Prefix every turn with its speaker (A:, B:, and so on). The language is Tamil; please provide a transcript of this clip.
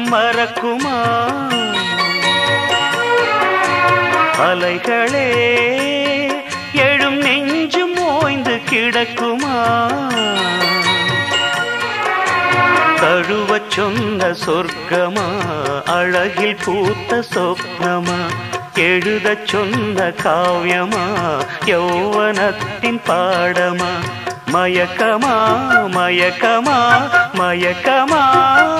A: மறக்குமா அலைகளே எழும் நெஞ்சு மோய்ந்து கிடக்குமா தழுவச் சொன்ன சொர்க்கமா அழகில் பூத்த சொப்னமா எழுதச் சொன்ன காவியமா யௌவனத்தின் பாடமா மயக்கமா மயக்கமா மயக்கமா